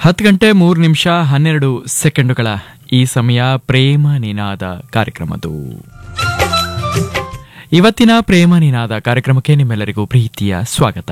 ಹತ್ತು ಗಂಟೆ ಮೂರು ನಿಮಿಷ ಹನ್ನೆರಡು ಸೆಕೆಂಡುಗಳ ಈ ಸಮಯ ಪ್ರೇಮ ನಿನಾದ ಕಾರ್ಯಕ್ರಮದ್ದು ಇವತ್ತಿನ ಪ್ರೇಮ ನಿನಾದ ಕಾರ್ಯಕ್ರಮಕ್ಕೆ ನಿಮ್ಮೆಲ್ಲರಿಗೂ ಪ್ರೀತಿಯ ಸ್ವಾಗತ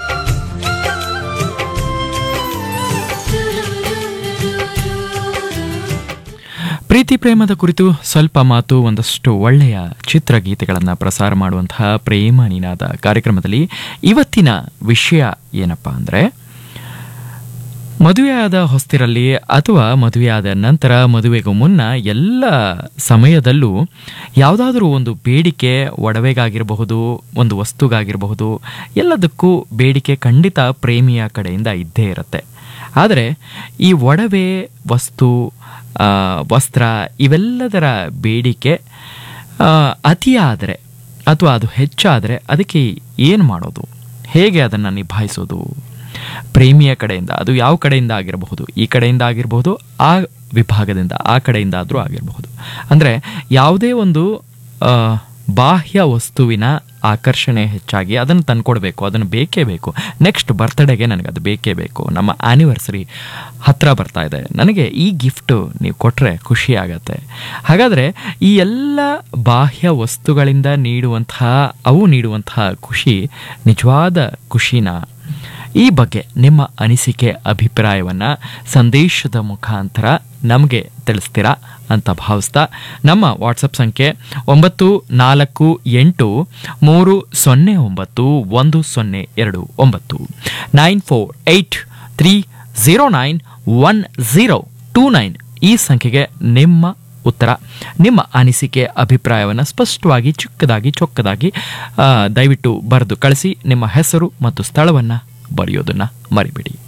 ಪ್ರೀತಿ ಪ್ರೇಮದ ಕುರಿತು ಸ್ವಲ್ಪ ಮಾತು ಒಂದಷ್ಟು ಒಳ್ಳೆಯ ಚಿತ್ರಗೀತೆಗಳನ್ನು ಪ್ರಸಾರ ಮಾಡುವಂತಹ ಪ್ರೇಮ ನಿನಾದ ಕಾರ್ಯಕ್ರಮದಲ್ಲಿ ಇವತ್ತಿನ ವಿಷಯ ಏನಪ್ಪಾ ಅಂದರೆ ಮದುವೆಯಾದ ಹೊಸ್ತಿರಲ್ಲಿ ಅಥವಾ ಮದುವೆಯಾದ ನಂತರ ಮದುವೆಗೂ ಮುನ್ನ ಎಲ್ಲ ಸಮಯದಲ್ಲೂ ಯಾವುದಾದ್ರೂ ಒಂದು ಬೇಡಿಕೆ ಒಡವೆಗಾಗಿರಬಹುದು ಒಂದು ವಸ್ತುಗಾಗಿರಬಹುದು ಎಲ್ಲದಕ್ಕೂ ಬೇಡಿಕೆ ಖಂಡಿತ ಪ್ರೇಮಿಯ ಕಡೆಯಿಂದ ಇದ್ದೇ ಇರುತ್ತೆ ಆದರೆ ಈ ಒಡವೆ ವಸ್ತು ಆ, ವಸ್ತ್ರ ಇವೆಲ್ಲದರ ಬೇಡಿಕೆ ಆ, ಅತಿಯಾದರೆ ಅಥವಾ ಅದು ಹೆಚ್ಚಾದರೆ ಅದಕ್ಕೆ ಏನು ಮಾಡೋದು ಹೇಗೆ ಅದನ್ನು ನಿಭಾಯಿಸೋದು ಪ್ರೇಮಿಯ ಕಡೆಯಿಂದ ಅದು ಯಾವ ಕಡೆಯಿಂದ ಆಗಿರಬಹುದು ಈ ಕಡೆಯಿಂದ ಆಗಿರಬಹುದು ಆ ವಿಭಾಗದಿಂದ ಆ ಕಡೆಯಿಂದ ಆದರೂ ಆಗಿರಬಹುದು ಅಂದರೆ ಯಾವುದೇ ಒಂದು ಆ, ಬಾಹ್ಯ ವಸ್ತುವಿನ ಆಕರ್ಷಣೆ ಹೆಚ್ಚಾಗಿ ಅದನ್ನು ತಂದ್ಕೊಡ್ಬೇಕು ಅದನ್ನು ಬೇಕೇ ಬೇಕು ನೆಕ್ಸ್ಟ್ ಬರ್ತ್ಡೇಗೆ ನನಗೆ ಅದು ಬೇಕೇ ಬೇಕು ನಮ್ಮ ಆ್ಯನಿವರ್ಸರಿ ಹತ್ರ ಬರ್ತಾ ಇದೆ ನನಗೆ ಈ ಗಿಫ್ಟು ನೀವು ಕೊಟ್ಟರೆ ಖುಷಿ ಆಗತ್ತೆ ಹಾಗಾದರೆ ಈ ಎಲ್ಲ ಬಾಹ್ಯ ವಸ್ತುಗಳಿಂದ ನೀಡುವಂತಹ ಅವು ನೀಡುವಂತಹ ಖುಷಿ ನಿಜವಾದ ಖುಷಿನ ಈ ಬಗ್ಗೆ ನಿಮ್ಮ ಅನಿಸಿಕೆ ಅಭಿಪ್ರಾಯವನ್ನು ಸಂದೇಶದ ಮುಖಾಂತರ ನಮಗೆ ತಿಳಿಸ್ತೀರಾ ಅಂತ ಭಾವಿಸ್ತಾ ನಮ್ಮ ವಾಟ್ಸಪ್ ಸಂಖ್ಯೆ ಒಂಬತ್ತು ನಾಲ್ಕು ಎಂಟು ಮೂರು ಸೊನ್ನೆ ಒಂಬತ್ತು ಒಂದು ಸೊನ್ನೆ ಎರಡು ಒಂಬತ್ತು nine four eight three zero nine one zero two nine ಈ ಸಂಖ್ಯೆಗೆ ನಿಮ್ಮ ಉತ್ತರ ನಿಮ್ಮ ಅನಿಸಿಕೆ ಅಭಿಪ್ರಾಯವನ್ನು ಸ್ಪಷ್ಟವಾಗಿ ಚಿಕ್ಕದಾಗಿ ಚೊಕ್ಕದಾಗಿ ಆ, ದಯವಿಟ್ಟು ಬರೆದು ಕಳಿಸಿ ನಿಮ್ಮ ಹೆಸರು ಮತ್ತು ಸ್ಥಳವನ್ನು ಬರೆಯೋದನ್ನು ಮರಿಬೇಡಿ